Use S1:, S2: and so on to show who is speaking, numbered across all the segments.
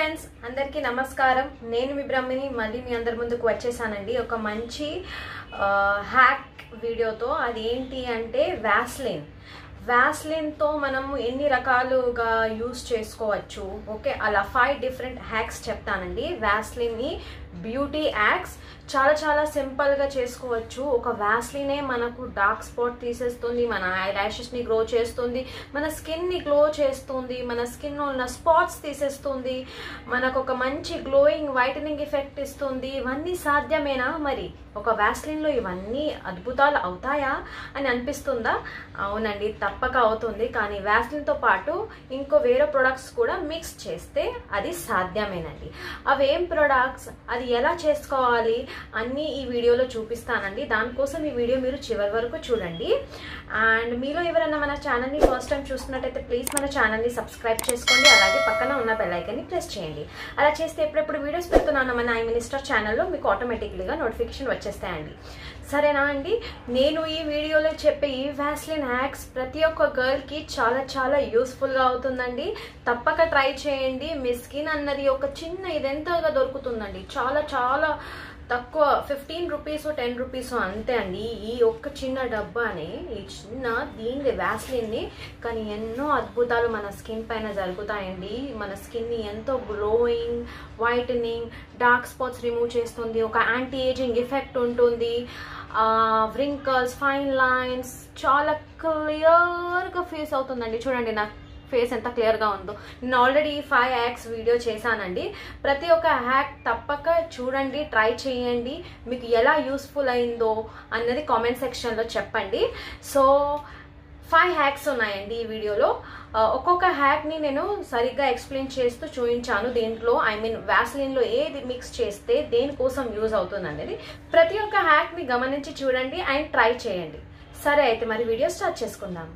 S1: friends అందరికీ నమస్కారం నేను మీ బ్రహ్మిని మళ్ళీ మీ అందరి ముందుకు వచ్చేసానండి ఒక మంచి హ్యాక్ వీడియోతో అది ఏంటి అంటే వ్యాస్లిన్ వ్యాస్లిన్తో మనం ఎన్ని రకాలుగా యూస్ చేసుకోవచ్చు ఓకే అలా ఫైవ్ డిఫరెంట్ హ్యాక్స్ చెప్తానండి వ్యాస్లిన్ని బ్యూటీ యాక్స్ చాలా చాలా సింపుల్గా చేసుకోవచ్చు ఒక వ్యాస్లినే మనకు డార్క్ స్పాట్ తీసేస్తుంది మన ఐ ల్యాషెస్ని గ్రో చేస్తుంది మన స్కిన్ని గ్లో చేస్తుంది మన స్కిన్ ఉన్న స్పాట్స్ తీసేస్తుంది మనకు ఒక మంచి గ్లోయింగ్ వైటనింగ్ ఎఫెక్ట్ ఇస్తుంది ఇవన్నీ సాధ్యమేనా మరి ఒక వ్యాస్లిన్లో ఇవన్నీ అద్భుతాలు అవుతాయా అని అనిపిస్తుందా అవునండి తప్పక అవుతుంది కానీ వ్యాస్లిన్తో పాటు ఇంకో వేరే ప్రొడక్ట్స్ కూడా మిక్స్ చేస్తే అది సాధ్యమేనండి అవేం ప్రొడక్ట్స్ అది ఎలా చేసుకోవాలి అన్నీ ఈ వీడియోలో చూపిస్తానండి దానికోసం ఈ వీడియో మీరు చివరి వరకు చూడండి అండ్ మీలో ఎవరైనా మన ఛానల్ని ఫస్ట్ టైం చూస్తున్నట్టయితే ప్లీజ్ మన ఛానల్ని సబ్స్క్రైబ్ చేసుకోండి అలాగే పక్కన ఉన్న బెల్ ఐకన్ని ప్రెస్ చేయండి అలా చేస్తే ఎప్పుడెప్పుడు వీడియోస్ పెడుతున్నాను మన ఐ మినిస్టర్ ఛానల్లో మీకు ఆటోమేటిక్లీగా నోటిఫికేషన్ వచ్చేస్తాయండి సరేనా అండి నేను ఈ వీడియోలో చెప్పే ఈ వ్యాస్లిన్ హ్యాక్స్ ప్రతి ఒక్క గర్ల్కి చాలా చాలా యూస్ఫుల్గా అవుతుందండి తప్పక ట్రై చేయండి మీ స్కిన్ అన్నది ఒక చిన్న ఇదెంతగా దొరుకుతుందండి చాలా చాలా తక్కువ ఫిఫ్టీన్ రూపీస్ టెన్ రూపీస్ అంతే అండి ఈ ఒక్క చిన్న డబ్బాని ఈ చిన్న దీని వ్యాస్లిన్ని కానీ ఎన్నో అద్భుతాలు మన స్కిన్ పైన జరుగుతాయండి మన స్కిన్ని ఎంతో glowing whitening dark spots remove చేస్తుంది ఒక యాంటీ ఏజింగ్ ఎఫెక్ట్ ఉంటుంది వ్రింకల్స్ ఫైన్ లైన్స్ చాలా క్లియర్గా ఫేస్ అవుతుందండి చూడండి నాకు ఫేస్ ఎంత క్లియర్గా ఉందో నేను ఆల్రెడీ ఫైవ్ హ్యాక్స్ వీడియో చేశానండి ప్రతి ఒక్క హ్యాక్ తప్పక చూడండి ట్రై చేయండి మీకు ఎలా యూస్ఫుల్ అయిందో అన్నది కామెంట్ సెక్షన్లో చెప్పండి సో ఫైవ్ హ్యాక్స్ ఉన్నాయండి ఈ వీడియోలో ఒక్కొక్క హ్యాక్ని నేను సరిగ్గా ఎక్స్ప్లెయిన్ చేస్తూ చూపించాను దీంట్లో ఐ మీన్ వ్యాస్లిన్లో ఏది మిక్స్ చేస్తే దేనికోసం యూజ్ అవుతుంది అనేది ప్రతి ఒక్క హ్యాక్ని గమనించి చూడండి అండ్ ట్రై చేయండి సరే అయితే మరి వీడియో స్టార్ట్ చేసుకుందాం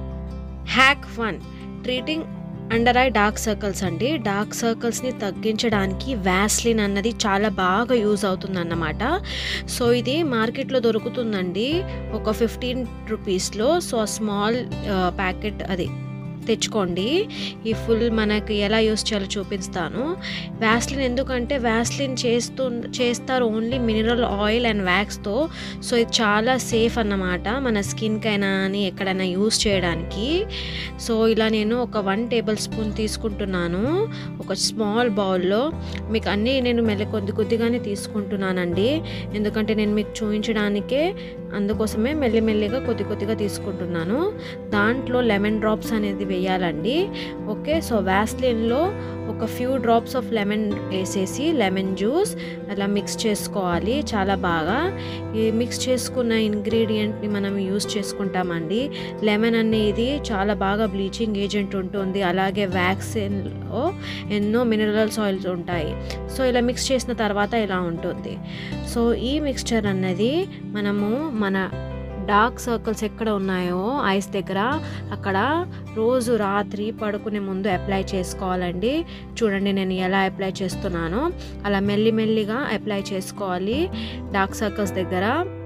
S2: hack one treating under eye dark circles అండి డార్క్ సర్కిల్స్ని తగ్గించడానికి వ్యాస్లిన్ అన్నది చాలా బాగా యూజ్ అవుతుందన్నమాట సో ఇది మార్కెట్లో దొరుకుతుందండి ఒక ఫిఫ్టీన్ రూపీస్లో సో స్మాల్ ప్యాకెట్ అది తెచ్చుకోండి ఈ ఫుల్ మనకి ఎలా యూస్ చేయాలో చూపిస్తాను వ్యాస్లిన్ ఎందుకంటే వ్యాస్లిన్ చేస్తూ చేస్తారు ఓన్లీ మినరల్ ఆయిల్ అండ్ వ్యాక్స్తో సో ఇది చాలా సేఫ్ అన్నమాట మన స్కిన్కైనా అని ఎక్కడైనా యూస్ చేయడానికి సో ఇలా నేను ఒక వన్ టేబుల్ స్పూన్ తీసుకుంటున్నాను ఒక స్మాల్ బౌల్లో మీకు అన్నీ నేను మెల్ల కొద్ది కొద్దిగానే తీసుకుంటున్నానండి ఎందుకంటే నేను మీకు చూపించడానికే అందుకోసమే మెల్లిమెల్లిగా కొద్ది కొద్దిగా తీసుకుంటున్నాను దాంట్లో లెమన్ డ్రాప్స్ అనేది వేయాలండి ఓకే సో వ్యాస్లిన్లో ఒక ఫ్యూ డ్రాప్స్ ఆఫ్ లెమన్ వేసేసి లెమన్ జ్యూస్ అలా మిక్స్ చేసుకోవాలి చాలా బాగా ఈ మిక్స్ చేసుకున్న ఇంగ్రీడియంట్ని మనం యూస్ చేసుకుంటామండి లెమన్ అనేది చాలా బాగా బ్లీచింగ్ ఏజెంట్ ఉంటుంది అలాగే వ్యాక్సిన్లో ఎన్నో మినరల్స్ ఆయిల్స్ ఉంటాయి సో ఇలా మిక్స్ చేసిన తర్వాత ఇలా ఉంటుంది సో ఈ మిక్స్చర్ అన్నది మనము మన డార్క్ సర్కిల్స్ ఎక్కడ ఉన్నాయో ఐస్ దగ్గర అక్కడ రోజు రాత్రి పడుకునే ముందు అప్లై చేసుకోవాలండి చూడండి నేను ఎలా అప్లై చేస్తున్నానో అలా మెల్లిమెల్లిగా అప్లై చేసుకోవాలి డార్క్ సర్కిల్స్ దగ్గర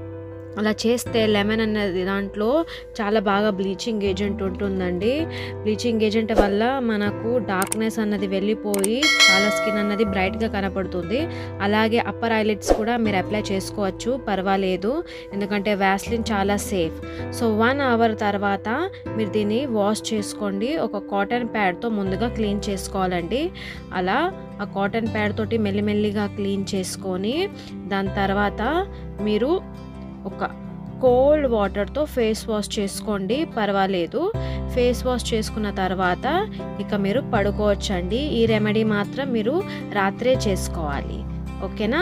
S2: అలా చేస్తే లెమన్ అనేది దాంట్లో చాలా బాగా బ్లీచింగ్ ఏజెంట్ ఉంటుందండి బ్లీచింగ్ ఏజెంట్ వల్ల మనకు డార్క్నెస్ అన్నది వెళ్ళిపోయి చాలా స్కిన్ అన్నది బ్రైట్గా కనపడుతుంది అలాగే అప్పర్ ఐలెట్స్ కూడా మీరు అప్లై చేసుకోవచ్చు పర్వాలేదు ఎందుకంటే వ్యాస్లిన్ చాలా సేఫ్ సో వన్ అవర్ తర్వాత మీరు దీన్ని వాష్ చేసుకోండి ఒక కాటన్ ప్యాడ్తో ముందుగా క్లీన్ చేసుకోవాలండి అలా ఆ కాటన్ ప్యాడ్ తోటి మెల్లిమెల్లిగా క్లీన్ చేసుకొని దాని తర్వాత మీరు ఒక కోల్డ్ వాటర్తో ఫేస్ వాష్ చేసుకోండి పర్వాలేదు ఫేస్ వాష్ చేసుకున్న తర్వాత ఇక మీరు పడుకోవచ్చండి ఈ రెమెడీ మాత్రం మీరు రాత్రే చేసుకోవాలి ఓకేనా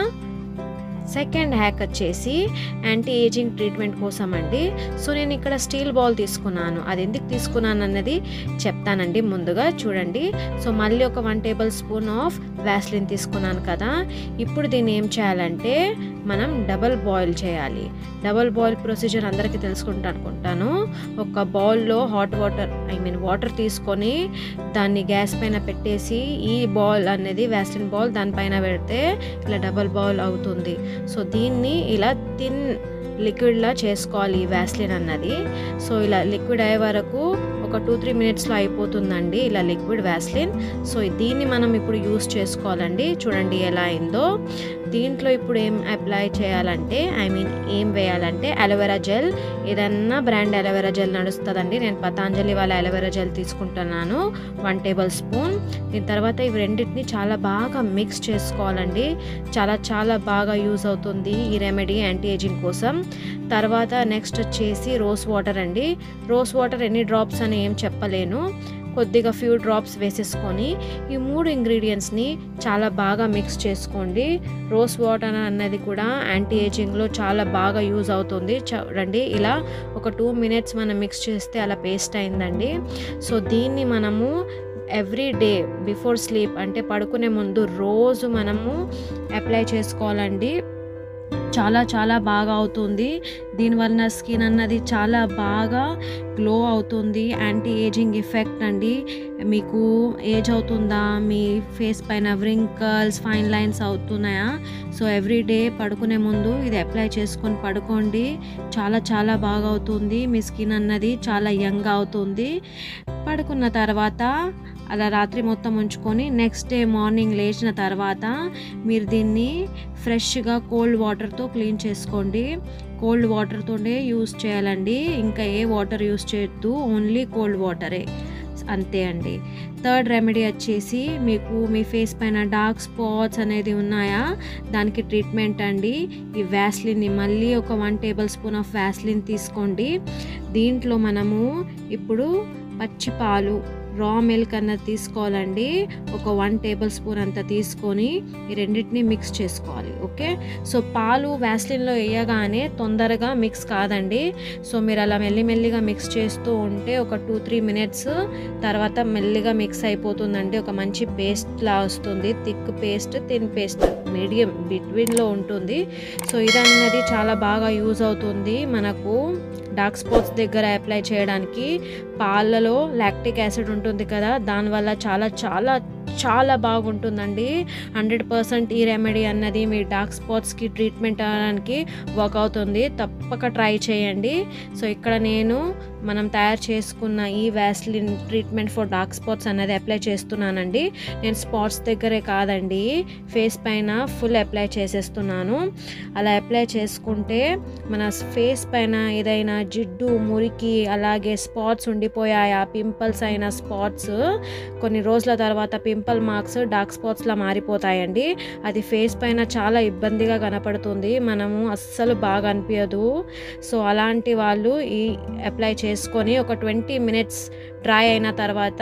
S2: సెకండ్ హ్యాక్ వచ్చేసి యాంటీ ఏజింగ్ ట్రీట్మెంట్ కోసం అండి సో నేను ఇక్కడ స్టీల్ బాల్ తీసుకున్నాను అది ఎందుకు తీసుకున్నాను అన్నది చెప్తానండి ముందుగా చూడండి సో మళ్ళీ ఒక one tablespoon of Vaseline తీసుకున్నాను కదా ఇప్పుడు దీన్ని ఏం చేయాలంటే మనం డబల్ బాయిల్ చేయాలి డబల్ బాయిల్ ప్రొసీజర్ అందరికీ తెలుసుకుంటా అనుకుంటాను ఒక బౌల్లో hot water I mean water తీసుకొని దాన్ని గ్యాస్ పైన పెట్టేసి ఈ బాల్ అనేది వ్యాస్లిన్ బాల్ దానిపైన పెడితే ఇలా డబల్ బాల్ అవుతుంది సో దీన్ని ఇలా థిన్ లిక్విడ్లా చేసుకోవాలి ఈ వ్యాస్లిన్ అన్నది సో ఇలా లిక్విడ్ అయ్యే వరకు ఒక టూ త్రీ మినిట్స్లో అయిపోతుందండి ఇలా లిక్విడ్ వ్యాస్లిన్ సో దీన్ని మనం ఇప్పుడు యూస్ చేసుకోవాలండి చూడండి ఎలా అయిందో దీంట్లో ఇప్పుడు ఏం అప్లై చేయాలంటే ఐ మీన్ ఏం వేయాలంటే అలోవెరా జెల్ ఏదన్నా బ్రాండ్ అలోవెరా జెల్ నడుస్తుందండి నేను పతాంజలి వాళ్ళ అలోవెరా జెల్ తీసుకుంటున్నాను వన్ టేబుల్ స్పూన్ దీని తర్వాత ఇవి రెండింటిని చాలా బాగా మిక్స్ చేసుకోవాలండి చాలా చాలా బాగా యూజ్ అవుతుంది ఈ రెమెడీ యాంటీ ఏజింగ్ కోసం తర్వాత నెక్స్ట్ వచ్చేసి రోస్ వాటర్ అండి రోస్ వాటర్ ఎన్ని డ్రాప్స్ అని ఏం చెప్పలేను కొద్దిగా ఫ్యూ డ్రాప్స్ వేసేసుకొని ఈ మూడు ఇంగ్రీడియంట్స్ని చాలా బాగా మిక్స్ చేసుకోండి రోస్ వాటర్ అన్నది కూడా యాంటీ ఏజింగ్లో చాలా బాగా యూజ్ అవుతుంది చూడండి ఇలా ఒక టూ మినిట్స్ మనం మిక్స్ చేస్తే అలా పేస్ట్ అయిందండి సో దీన్ని మనము ఎవ్రీ డే బిఫోర్ స్లీప్ అంటే పడుకునే ముందు రోజు మనము అప్లై చేసుకోవాలండి చాలా చాలా బాగా అవుతుంది దీనివలన స్కిన్ అన్నది చాలా బాగా గ్లో అవుతుంది యాంటీ ఏజింగ్ ఎఫెక్ట్ అండి మీకు ఏజ్ అవుతుందా మీ ఫేస్ పైన వ్రింకల్స్ ఫైన్ లైన్స్ అవుతున్నాయా సో ఎవ్రీ డే పడుకునే ముందు ఇది అప్లై చేసుకొని పడుకోండి చాలా చాలా బాగా అవుతుంది మీ స్కిన్ అన్నది చాలా యంగ్ అవుతుంది పడుకున్న తర్వాత అలా రాత్రి మొత్తం ఉంచుకొని నెక్స్ట్ డే మార్నింగ్ లేచిన తర్వాత మీరు దీన్ని ఫ్రెష్గా కోల్డ్ వాటర్తో క్లీన్ చేసుకోండి కోల్డ్ వాటర్తోనే యూస్ చేయాలండి ఇంకా ఏ వాటర్ యూస్ చేయొద్దు ఓన్లీ కోల్డ్ వాటరే అంతే అండి థర్డ్ రెమెడీ వచ్చేసి మీకు మీ ఫేస్ పైన డార్క్ స్పాట్స్ అనేది ఉన్నాయా దానికి ట్రీట్మెంట్ అండి ఈ వ్యాస్లిన్ని మళ్ళీ ఒక one tablespoon of Vaseline తీసుకోండి దీంట్లో మనము ఇప్పుడు పచ్చి పాలు రా మిల్క్ అన్నది తీసుకోవాలండి ఒక వన్ టేబుల్ స్పూన్ అంత తీసుకొని ఈ రెండింటిని మిక్స్ చేసుకోవాలి ఓకే సో పాలు వ్యాస్లిన్లో వేయగానే తొందరగా మిక్స్ కాదండి సో మీరు అలా మెల్లిమెల్లిగా మిక్స్ చేస్తూ ఉంటే ఒక టూ త్రీ మినిట్స్ తర్వాత మెల్లిగా మిక్స్ అయిపోతుందండి ఒక మంచి పేస్ట్ లా వస్తుంది thick paste thin paste medium బిట్వీన్లో ఉంటుంది సో ఇదన్నది చాలా బాగా యూజ్ అవుతుంది మనకు డార్క్ స్పాట్స్ దగ్గర అప్లై చేయడానికి పాలలో లాక్టిక్ యాసిడ్ ఉంటుంది కదా దానివల్ల చాలా చాలా చాలా బాగుంటుందండి హండ్రెడ్ పర్సెంట్ ఈ రెమెడీ అన్నది మీ డార్క్ స్పాట్స్కి ట్రీట్మెంట్ అవడానికి వర్క్ అవుతుంది తప్పక ట్రై చేయండి సో ఇక్కడ నేను మనం తయారు చేసుకున్న ఈ Vaseline treatment for dark spots అన్నది అప్లై చేస్తున్నానండి నేను స్పాట్స్ దగ్గరే కాదండి ఫేస్ పైన ఫుల్ అప్లై చేసేస్తున్నాను అలా అప్లై చేసుకుంటే మన ఫేస్ పైన ఏదైనా జిడ్డు మురికి అలాగే స్పాట్స్ ఉండిపోయాయా పింపుల్స్ అయిన స్పాట్స్ కొన్ని రోజుల తర్వాత పింపుల్ మార్క్స్ డార్క్ స్పాట్స్లా మారిపోతాయండి అది ఫేస్ పైన చాలా ఇబ్బందిగా కనపడుతుంది మనము అస్సలు బాగా అనిపించదు సో అలాంటి వాళ్ళు ఈ అప్లై చేసుకొని ఒక ట్వంటీ మినిట్స్ డ్రై అయిన తర్వాత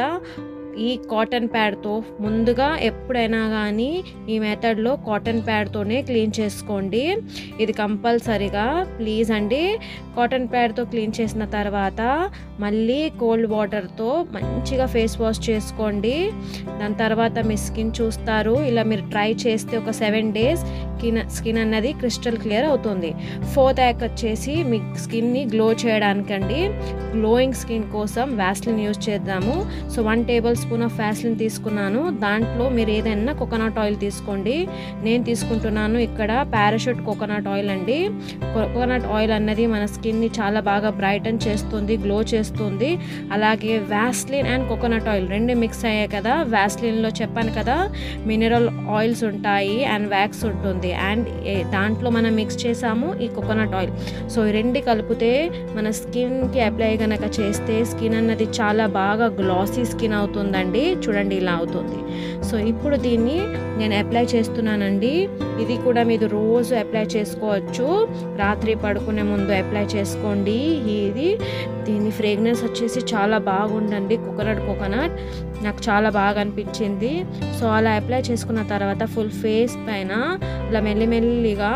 S2: ఈ కాటన్ ప్యాడ్తో ముందుగా ఎప్పుడైనా కానీ ఈ మెథడ్లో కాటన్ ప్యాడ్తోనే క్లీన్ చేసుకోండి ఇది కంపల్సరిగా ప్లీజ్ అండి కాటన్ ప్యాడ్తో క్లీన్ చేసిన తర్వాత మళ్ళీ కోల్డ్ వాటర్తో మంచిగా ఫేస్ వాష్ చేసుకోండి దాని తర్వాత మీ స్కిన్ చూస్తారు ఇలా మీరు ట్రై చేస్తే ఒక సెవెన్ డేస్ స్కిన్ స్కిన్ అన్నది క్రిస్టల్ క్లియర్ అవుతుంది ఫోర్త్ యాక్ వచ్చేసి మీ స్కిన్ని గ్లో చేయడానికండి గ్లోయింగ్ స్కిన్ కోసం వ్యాస్లిన్ యూజ్ చేద్దాము so one tablespoon of Vaseline తీసుకున్నాను దాంట్లో మీరు ఏదైనా కోకోనట్ ఆయిల్ తీసుకోండి నేను తీసుకుంటున్నాను ఇక్కడ పారాషూట్ కోకోనట్ ఆయిల్ అండి కోకోనట్ ఆయిల్ అన్నది మన స్కిన్ని చాలా బాగా బ్రైటన్ చేస్తుంది గ్లో చేస్తుంది అలాగే వ్యాస్లిన్ అండ్ కోకోనట్ ఆయిల్ రెండు మిక్స్ అయ్యాయి కదా వ్యాస్లిన్లో చెప్పాను కదా మినరల్ ఆయిల్స్ ఉంటాయి అండ్ వ్యాక్స్ ఉంటుంది అండ్ దాంట్లో మనం మిక్స్ చేసాము ఈ కోకోనట్ ఆయిల్ సో ఈ రెండు కలిపితే మన స్కిన్కి అప్లై కనుక చేస్తే స్కిన్ అన్నది చాలా బాగా గ్లాసీ స్కిన్ అవుతుందండి చూడండి ఇలా అవుతుంది సో ఇప్పుడు దీన్ని నేను అప్లై చేస్తున్నానండి ఇది కూడా మీరు రోజు అప్లై చేసుకోవచ్చు రాత్రి పడుకునే ముందు అప్లై చేసుకోండి ఇది దీని ఫ్రేగ్రెన్స్ వచ్చేసి చాలా బాగుండండి కోకోనట్ కోకోనట్ నాకు చాలా బాగా అనిపించింది సో అలా అప్లై చేసుకున్న తర్వాత ఫుల్ ఫేస్ పైన అలా మెల్లిమెల్లిగా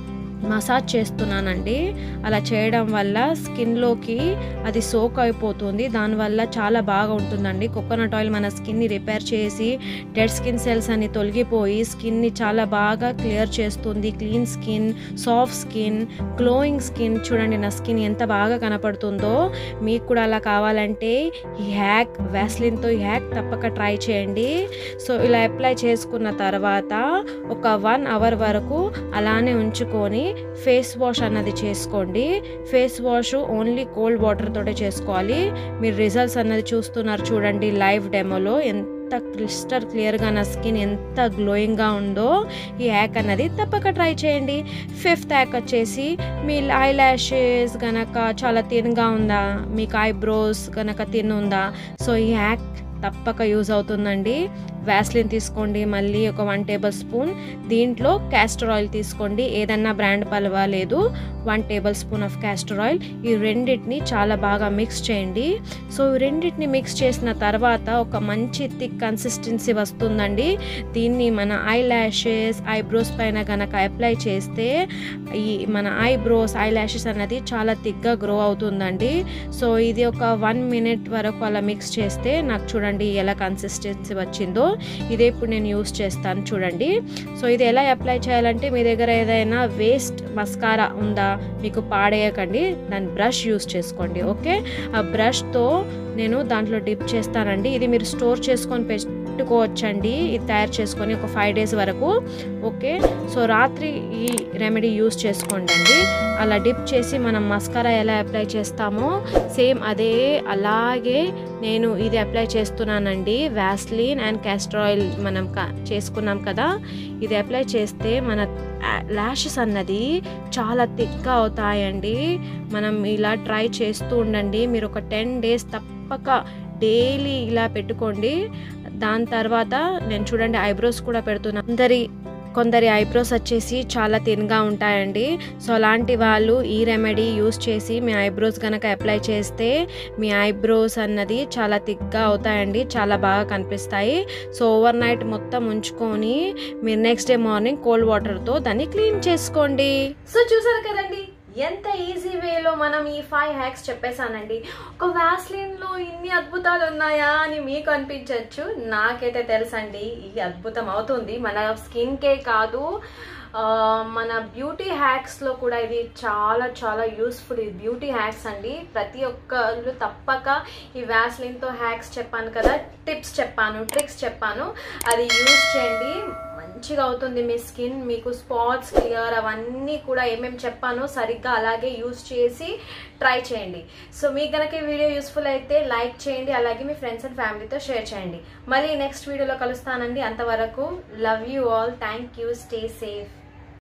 S2: మసాజ్ చేస్తున్నానండి అలా చేయడం వల్ల స్కిన్లోకి అది సోక్ అయిపోతుంది దానివల్ల చాలా బాగా ఉంటుందండి కోకోనట్ ఆయిల్ మన స్కిన్ని రిపేర్ చేసి డెడ్ స్కిన్ సెల్స్ అని తొలగిపోయి స్కిన్ని చాలా బాగా క్లియర్ చేస్తుంది clean skin soft skin glowing skin చూడండి నా స్కిన్ ఎంత బాగా కనపడుతుందో మీకు కూడా అలా కావాలంటే ఈ హ్యాక్ వ్యాస్లిన్తో ఈ హ్యాక్ తప్పక ట్రై చేయండి సో ఇలా అప్లై చేసుకున్న తర్వాత ఒక వన్ అవర్ వరకు అలానే ఉంచుకొని ఫేస్ వాష్ అన్నది చేసుకోండి face wash only cold water తోటే చేసుకోవాలి మీరు రిజల్ట్స్ అన్నది చూస్తున్నారు చూడండి లైవ్ డెమోలో ఎంత క్రిస్టల్ క్లియర్గా నా స్కిన్ ఎంత గ్లోయింగ్గా ఉందో ఈ యాక్ అన్నది తప్పక ట్రై చేయండి ఫిఫ్త్ యాక్ వచ్చేసి మీ ఐ ల్యాషెస్ గనక చాలా తిన్గా ఉందా మీకు ఐబ్రోస్ గనక తిన్ ఉందా సో ఈ యాక్ తప్పక యూజ్ అవుతుందండి వ్యాస్లిన్ తీసుకోండి మళ్ళీ ఒక వన్ టేబుల్ స్పూన్ దీంట్లో క్యాస్టర్ ఆయిల్ తీసుకోండి ఏదన్నా బ్రాండ్ పర్వాలేదు one tablespoon of castor oil ఈ రెండింటిని చాలా బాగా మిక్స్ చేయండి సో ఈ రెండింటిని మిక్స్ చేసిన తర్వాత ఒక మంచి థిక్ కన్సిస్టెన్సీ వస్తుందండి దీన్ని మన ఐ ల్యాషెస్ ఐబ్రోస్ పైన కనుక అప్లై చేస్తే ఈ మన ఐబ్రోస్ ఐ ల్యాషెస్ అన్నది చాలా థిక్గా గ్రో అవుతుందండి సో ఇది ఒక వన్ మినిట్ వరకు అలా మిక్స్ చేస్తే నాకు చూడండి ఎలా కన్సిస్టెన్సీ వచ్చిందో ఇదే ఇప్పుడు నేను యూస్ చేస్తాను చూడండి సో ఇది ఎలా అప్లై చేయాలంటే మీ దగ్గర ఏదైనా వేస్ట్ మస్కారా ఉందా మీకు పాడేయకండి దాని బ్రష్ యూస్ చేసుకోండి ఓకే ఆ బ్రష్తో నేను దాంట్లో డిప్ చేస్తానండి ఇది మీరు స్టోర్ చేసుకొని పెట్టుకోవచ్చండి ఇది తయారు చేసుకొని ఒక ఫైవ్ డేస్ వరకు ఓకే సో రాత్రి ఈ రెమెడీ యూస్ చేసుకోండి అండి అలా డిప్ చేసి మనం మస్కారా ఎలా అప్లై చేస్తామో సేమ్ అదే అలాగే నేను ఇది అప్లై చేస్తున్నానండి వ్యాస్లిన్ అండ్ క్యాస్టర్ ఆయిల్ మనం క- చేసుకున్నాం కదా ఇది అప్లై చేస్తే మన ల్యాషెస్ అన్నది చాలా థిక్గా అవుతాయండి మనం ఇలా ట్రై చేస్తూ ఉండండి మీరు ఒక టెన్ డేస్ తప్పక డైలీ ఇలా పెట్టుకోండి దాని తర్వాత నేను చూడండి ఐబ్రోస్ కూడా పెడుతున్నా అందరి కొందరి ఐబ్రోస్ వచ్చేసి చాలా థిన్గా ఉంటాయండి సో అలాంటి వాళ్ళు ఈ రెమెడీ యూస్ చేసి మీ ఐబ్రోస్ కనుక అప్లై చేస్తే మీ ఐబ్రోస్ అన్నది చాలా థిక్గా అవుతాయండి చాలా బాగా కనిపిస్తాయి సో ఓవర్ నైట్ మొత్తం ఉంచుకొని మీరు నెక్స్ట్ డే మార్నింగ్ కోల్డ్ వాటర్తో దాన్ని క్లీన్ చేసుకోండి
S1: సో చూసారు కదండి ఎంత ఈజీ వేలో మనం ఈ ఫైవ్ హ్యాక్స్ చెప్పేశానండి ఒక వ్యాస్లిన్ లో ఇన్ని అద్భుతాలు ఉన్నాయా అని మీకు అనిపించవచ్చు నాకైతే తెలుసండి ఈ అద్భుతం అవుతుంది మన స్కిన్ కే కాదు ఆ, మన బ్యూటీ హ్యాక్స్ లో కూడా ఇది చాలా చాలా యూస్ఫుల్ ఇది బ్యూటీ హ్యాక్స్ అండి ప్రతి ఒక్కళ్ళు తప్పక ఈ వ్యాస్లిన్ తో హ్యాక్స్ చెప్పాను కదా టిప్స్ చెప్పాను ట్రిక్స్ చెప్పాను అది యూజ్ చేయండి మంచిగా అవుతుంది మీ స్కిన్ మీకు స్పాట్స్ క్లియర్ అవన్నీ కూడా ఏమేమి చెప్పానో సరిగ్గా అలాగే యూస్ చేసి ట్రై చేయండి సో మీకు కనుక ఈ వీడియో యూస్ఫుల్ అయితే లైక్ చేయండి అలాగే మీ ఫ్రెండ్స్ అండ్ ఫ్యామిలీతో షేర్ చేయండి మళ్ళీ నెక్స్ట్ వీడియోలో కలుస్తానండి అంతవరకు love you all thank you stay safe